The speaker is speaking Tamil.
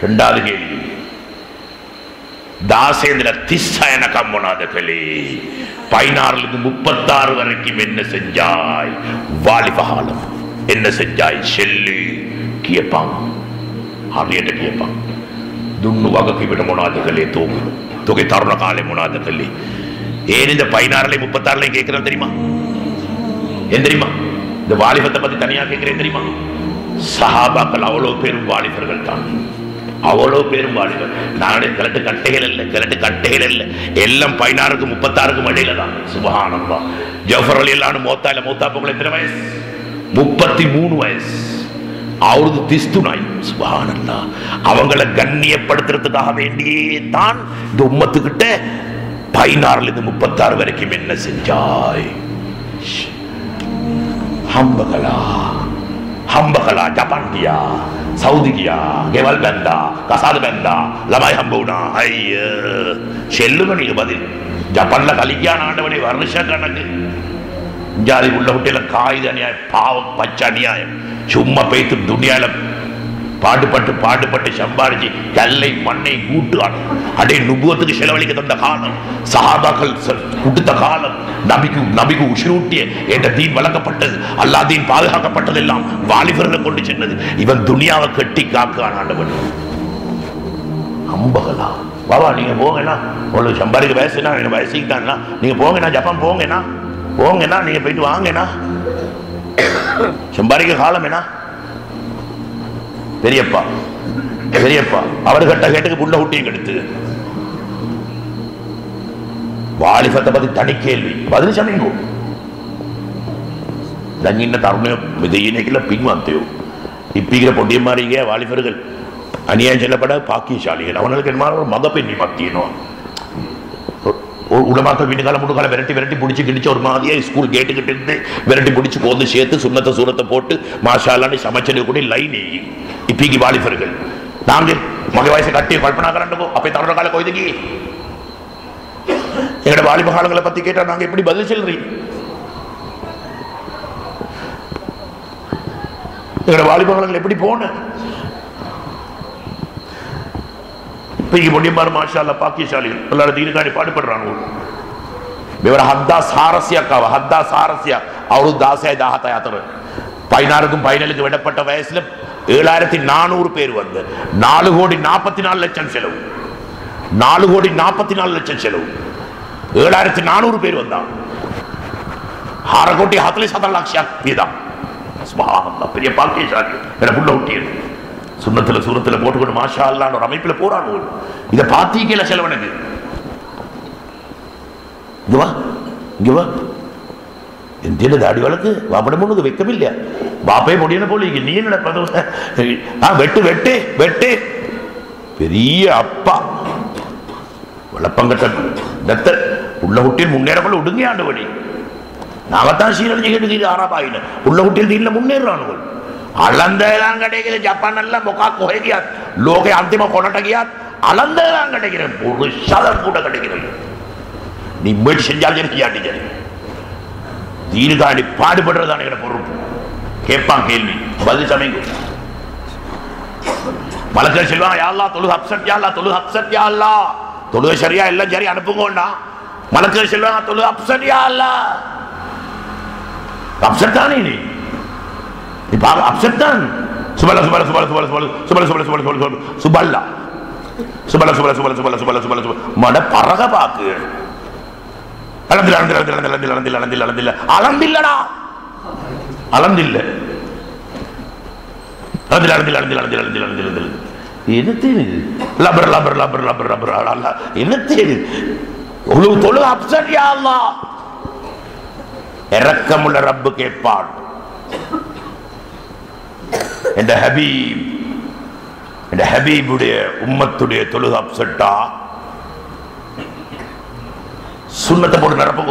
ரெண்டாவது கேள்வி தாசேந்திர திஸ்ஸயன கம்முனாத களி பதினாறுல இருந்து முப்பத்தாறு வரைக்கும் என்ன செஞ்சாய் வாலிபகாலம் என்ன செஞ்சாய் செல்லு கேட்பான் ஆரியட்ட கேட்பான் துண்ணு வகக்கு விட முனாதுகளே தூங்கு தொகை தருண காலை முனாதுகளே ஏன் இந்த பதினாறுல முப்பத்தாறுல கேட்கிறேன் தெரியுமா ஏன் தெரியுமா இந்த வாலிபத்தை பத்தி தனியா கேட்கிறேன் தெரியுமா சஹாபாக்கள் அவ்வளவு பேரும் வாலிபர்கள் தான் அவ்வளவு பேரும் வாலிபர் நானே கிழட்டு கட்டைகள் இல்லை கிழட்டு கட்டைகள் இல்லை எல்லாம் பதினாறுக்கு முப்பத்தாறுக்கும் இடையில தான் சுபஹானந்தா ஜஃபர் அலி எல்லாம் மூத்தா இல்ல மூத்தா பொங்கல் எத்தனை வயசு முப்பத்தி மூணு வயசு அவரது திஸ்து நாய் சுபஹானல்லா அவங்கள கண்ணியப்படுத்துறதுக்காக வேண்டியே தான் இந்த உம்மத்துக்கிட்ட பதினாறுல இருந்து முப்பத்தாறு வரைக்கும் என்ன செஞ்சாய் හම්බ හම්බ කලා ජපන් ගියා සෞදි ගියා ගෙවල් බැන්දා කසාද බැන්දා ළමයි හම්බ වුණා අයිය செல்லுங்க நீங்க பதில் ஜப்பான்ல கலிக்கியா நாண்டவனே வருஷ கணக்கு ஜாதி உள்ள குட்டியில காயுது அநியாயம் பாவம் பச்சை அநியாயம் சும்மா பெய்த்து துணியால பாடுபட்டு பாடுபட்டு சம்பாரிச்சு கல்லை மண்ணை கூட்டு அடே நுபுவத்துக்கு செலவழிக்க தந்த காலம் சஹாபாக்கள் ச- கொடுத்த காலம் நபிக்கு நபிக்கு உசிரூட்டிய என்ற தீன் வழங்கப்பட்டது அல்லா தீன் பாதுகாக்கப்பட்டது எல்லாம் வாலிபர்களை கொண்டு சென்றது இவன் துனியாவை கட்டி காக்கான் ஆண்டவன் அம்பகலா பாபா நீங்க போங்கண்ணா உங்களுக்கு சம்பாதிக்க வயசுனா எனக்கு வயசுக்கு தானா நீங்க போங்கண்ணா ஜப்பான் போங்கண்ணா போங்கண்ணா நீங்க போயிட்டு வாங்கண்ணா சம்பாதிக்க காலம் என்ன பெரியப்பா பெரியப்பா அவர் கட்ட கேட்டுக்கு புள்ள குட்டியும் கெடுத்து வாலிபத்தை பத்தி தனி கேள்வி பதில் சமைங்கோ දඟින්න තරුණය මෙදීන කියලා පින්වන්තයෝ ඉපිගිර පොඩිය මාරීගේ வாலிபர்கள் அநியாயம் செல்லப்பட பாக்கியசாலிகள் அவங்களுக்கு என்ன ஒரு மத பெண்ணிமத் තියෙනවා உடமாக்க வீட்டு காலம் முடு காலம் விரட்டி விரட்டி பிடிச்சி கிடிச்சு ஒரு மாதிரியா ஸ்கூல் கேட்டுக்கிட்டு இருந்து விரட்டி பிடிச்சி கோந்து சேர்த்து சுண்ணத்தை சூரத்தை போட்டு மாஷாலான்னு சமைச்சது கூட லைன் இப்பீக்கு வாலிபர்கள் நாங்க மக வயசு கட்டி கல்பனா கரண்டோ அப்ப தருண கால கொய்துக்கு எங்களோட வாலிப காலங்களை பத்தி கேட்டா நாங்க எப்படி பதில் சொல்றீங்க எங்களோட வாலிப காலங்கள் எப்படி போன இப்ப பொடியம்மார் மாஷால்ல பாக்கியசாலிகள் எல்லாரும் தீனுக்காண்டி பாடுபடுறாங்க ಇವರ ಹದ್ದ சாரஸ்யக்காவ ஹத்தா சாரஸ்யா அவரு தாசியாய் தாகத்தாய் அத்தர் பதினாறுக்கும் பதினேழுக்கு விடப்பட்ட வயசுல ஏழாயிரத்தி நானூறு பேர் வந்து நாலு கோடி நாற்பத்தி நாலு லட்சம் செலவு நாலு கோடி நாற்பத்தி நாலு லட்சம் செலவு ஏழாயிரத்தி நானூறு பேர் வந்தான் ஆறு கோடி ஹத்தலி சதம் லட்சம் வீதம் சுபஹானல்லாஹ், பெரிய பாக்கியசாலி என புள்ள ஊட்டியது சுண்ணத்துல சூரத்துல போட்டுக்கொண்டு மாஷா அல்லான்னு ஒரு அமைப்புல போறாங்க இதை பாத்தீங்கல செலவனுக்கு இங்க வா இங்க வா എന്തിന്റെ ദാടി വളക്ക് വാപ്പടെ മുന്നത് വെക്കമില്ല ബാപ്പയെ പൊടിയനെ പോലെ ഇരിക്കും. നീ என்னடா பதவி? ஆ வெட்டு வெட்டு வெட்டு பெரிய அப்பா വെള്ളപ്പങ്കട്ട ഇന്നത്തെ ഉള്ള കുട്ടിയിൽ മുന്നേറപ്പോൾ ഒടുങ്ങിയാണ്ട് വഴി நாங்கத்தான் சீரழிஞ்சு கேட்டு தீரு ஆறாபாயின உள்ள குட்டியில் தீரில முன்னேறானுகள் அளந்ததான் கிடைக்குது ஜப்பான் எல்லாம் முக்கா குகைக்கியாத் லோக அந்திம கொண்டாட்டகியாத் அளந்ததான் கிடைக்கிறது ஒரு சதம் கூட கிடைக்கிறது நீ முயற்சி செஞ்சாலும் சரி செய்யாட்டி சரி தீனுக்காண்டி பாடுபடுறதான எங்க பொறுப்பு கேட்பான் கேள்வி பதில் சமைங்க மலக்கள் செல்வான் யாழ்லா தொழு அப்சட் யாழ்லா தொழு அப்சட் யாழ்லா தொழுக சரியா எல்லாம் சரி அனுப்புங்கோண்டா மலக்கள் செல்வான் தொழு அப்சட் யாழ்லா அப்செட் தானே நீ இப்ப அப்செட் தான் சுபல சுபல சுபல சுபல சுபல சுபல சுபல சுபல சுபல சுபல சுபல்லா சுபல சுபல சுபல சுபல சுபல சுபல சுபல மட பரக பாக்கு அலந்தில் அலந்தில் அலந்தில் அலந்தில் அலந்தில் அலந்தில் அலந்தில் அலந்தில்லடா அலந்தில்ல அலந்தில் அலந்தில் அலந்தில் அலந்தில் அலந்தில் அலந்தில் அலந்தில் என்ன தெரியுது லபர் லபர் லபர் லபர் லபர் அல்லா என்ன தெரியுது ஒரு தொழு அப்செட் யா அல்லாஹ் இறக்கமுள்ள ரப்பு கேட்பான் என்ற ஹபீப் என்ற ஹபீபுடைய உம்மத்துடைய தொழுது அப்செட்டா சுண்ணத்தை போட்டு நிரப்ப